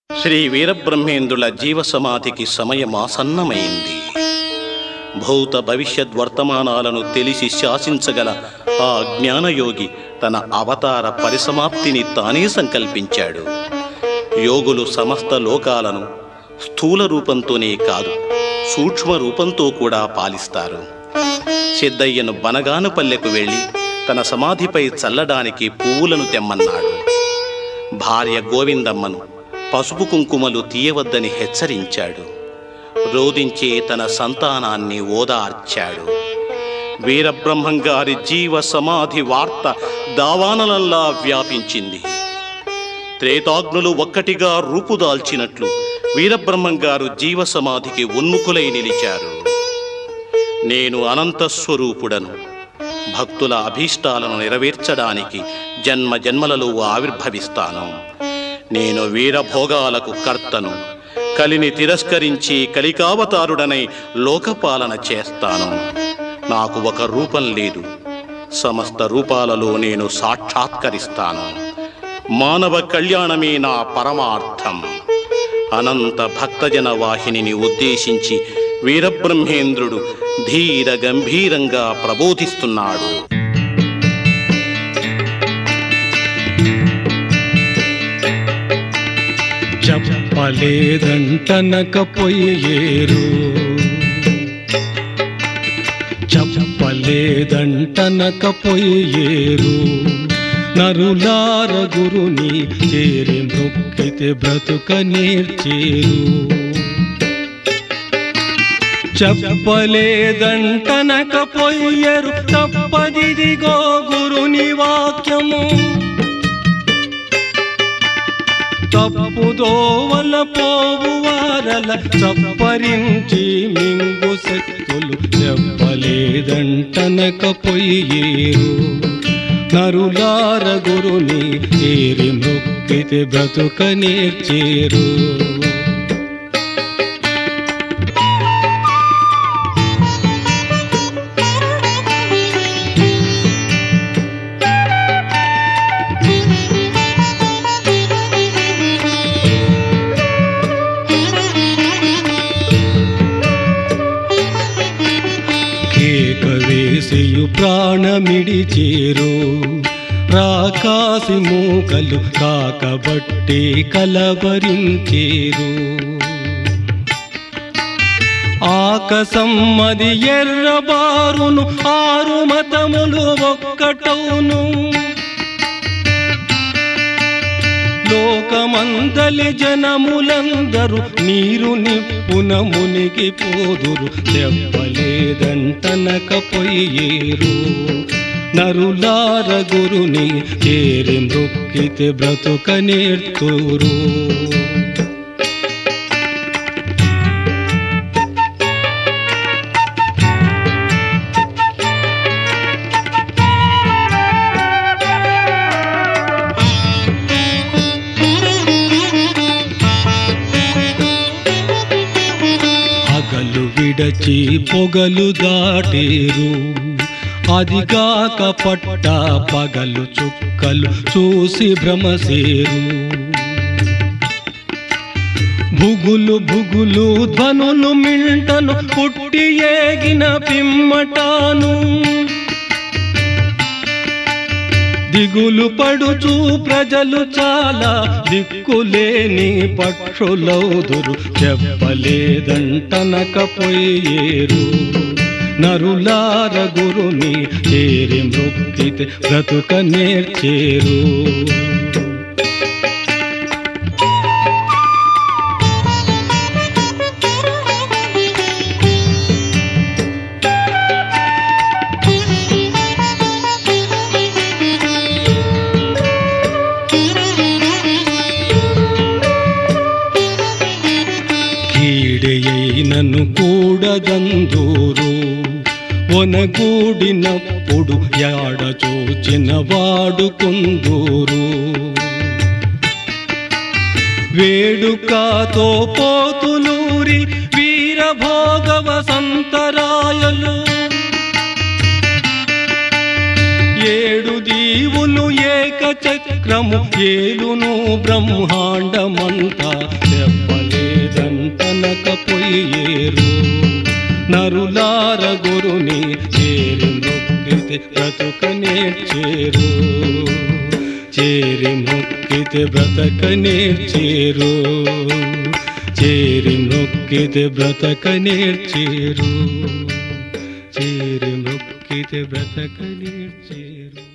శ్రీ వీరబ్రహ్మేంద్రుల జీవ సమాధికి సమయమాసన్నమైంది భూత భవిష్యత్ వర్తమానాలను తెలిసి శాసించగల ఆ జ్ఞానయోగి తన అవతార పరిసమాప్తిని తానే సంకల్పించాడు యోగులు సమస్త లోకాలను స్థూల రూపంతోనే కాదు సూక్ష్మ రూపంతో కూడా పాలిస్తారు సిద్ధయ్యను బనగానుపల్లెకు వెళ్ళి తన సమాధిపై చల్లడానికి పువ్వులను తెమ్మన్నాడు భార్య గోవిందమ్మను పసుపు కుంకుమలు తీయవద్దని హెచ్చరించాడు రోదించే తన సంతానాన్ని ఓదార్చాడు వీరబ్రహ్మం గారి జీవ సమాధి వార్త దావానలల్లా వ్యాపించింది త్రేతాగ్నులు ఒక్కటిగా రూపుదాల్చినట్లు వీరబ్రహ్మం గారు జీవ సమాధికి ఉన్ముఖులై నిలిచారు నేను అనంత స్వరూపుడను భక్తుల అభీష్టాలను నెరవేర్చడానికి జన్మ జన్మలలో ఆవిర్భవిస్తాను నేను వీరభోగాలకు కర్తను కలిని తిరస్కరించి కలికావతారుడనై లోకపాలన చేస్తాను నాకు ఒక రూపం లేదు సమస్త రూపాలలో నేను సాక్షాత్కరిస్తాను మానవ కళ్యాణమే నా పరమార్థం అనంత భక్తజన వాహినిని ఉద్దేశించి వీరబ్రహ్మేంద్రుడు ధీర గంభీరంగా ప్రబోధిస్తున్నాడు చెప్పలేదంటనకపోయేరు చెప్పలేదంటనకపోయేరు నరులార గురుని చేరి మొక్కితే బ్రతుక నేర్చేరు చెప్పలేదంటనకపోయేరు తప్పదిదిగో గురుని వాక్యము తప్పుదోవల పోవు వారల చప్పరించి మింగు శక్తులు చెప్పలేదంటనకపోయేరు నరులార గురుని చేరి మొక్కితే బ్రతుక నేర్చేరు కేక వేసియు ప్రాణమిడిచేరు రాకాసి మూకలు కాకబట్టి కలవరించేరు ఆకసమ్మది ఎర్రబారును ఆరు మతములు ఒక్కటౌను లోకమందలి జనములందరూ నీరు నిప్పున మునిగి పోదురు చెప్పలేదంటనకపోయేరు నరులార గురుని చేరి మృక్కితే బ్రతుక నేర్తురు హగలు విడచి పొగలు దాటేరు అదిగాక పట్ట పగలు చుక్కలు చూసి భ్రమసేరు భుగులు భుగులు ధ్వనులు మింటను పుట్టి ఏగిన పిమ్మటాను దిగులు పడుచు ప్రజలు చాలా దిక్కులేని పక్షులౌదురు చెప్పలేదంటనకపోయేరు నరులార గురుని చేరి మృక్కితే బ్రతుక నేర్చేరు కీడయైనను కూడదందూరు ఒనగూడినప్పుడు యాడ చూచిన వాడుకుందూరు వేడుకతో పోతులూరి వీరభోగవ సంతరాయలు ఏడు దీవులు ఏక చక్రము ఏలును బ్రహ్మాండమంతా చెప్పలేదంతనకపోయేరు నరులార గురుని చేరి మొక్కితే బ్రతుక నేర్చేరు చేరి మొక్కితే బ్రతక నేర్చేరు చేరి మొక్కితే బ్రతక నేర్చేరు చేరి మొక్కితే బ్రతక నేర్చేరు